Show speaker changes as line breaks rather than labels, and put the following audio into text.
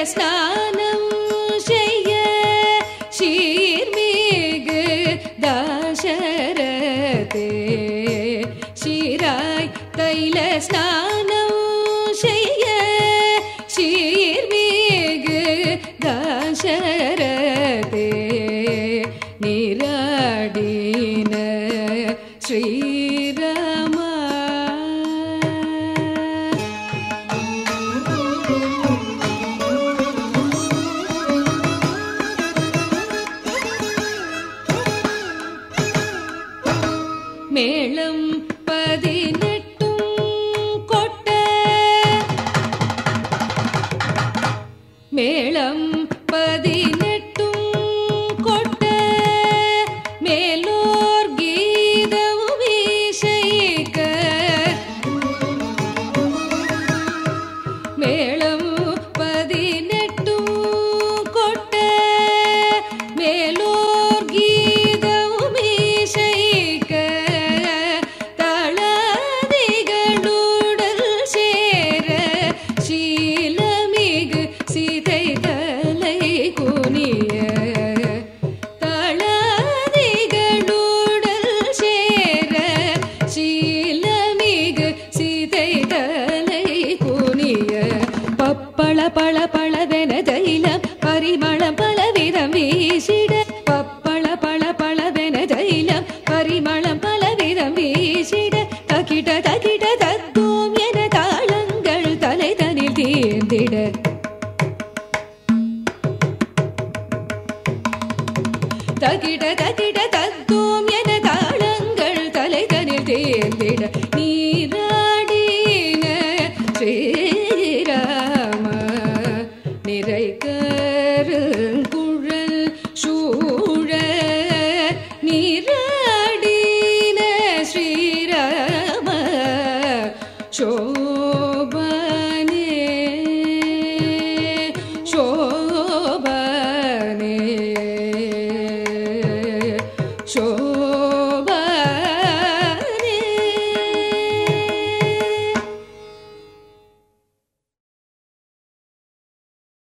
ஸ்நானம் செய்ய சீர்மிகு தாசரதே சீராய் தைல ஸ்நானம் செய்ய சீர்மிகு தாசரதே நீராடின ஸ்ரீராமா மேளம் பதினெட்டும் கொட்ட மேளம் பதினெட்டும் கொட்ட மேலோர் கீதமும் இசைக்க மேளம் பதினெட்டும் கொட்ட மேலோர் கீதமும் இசைக்க தளதிகளுடல் சேர சீலமிகு சிதை தலை குனிய தளதிகளுடல் சேர சீலமிகு சிதை தலை குனிய பப்பள பள பளவென தைலம் பரிமளம் பலவிதம் வீசிட பப்பள பள பளவென தைலம் பரிமளம் பலவிதம் வீசிட தகிட தகிட தத்தோம் என தாளங்கள் தலை தனில் தீர்ந்திட தகிட தகிட தத்தோம் என தாளங்கள் தலைதனில் தேர்ந்திட நீராடின ஸ்ரீராம நிறைக்க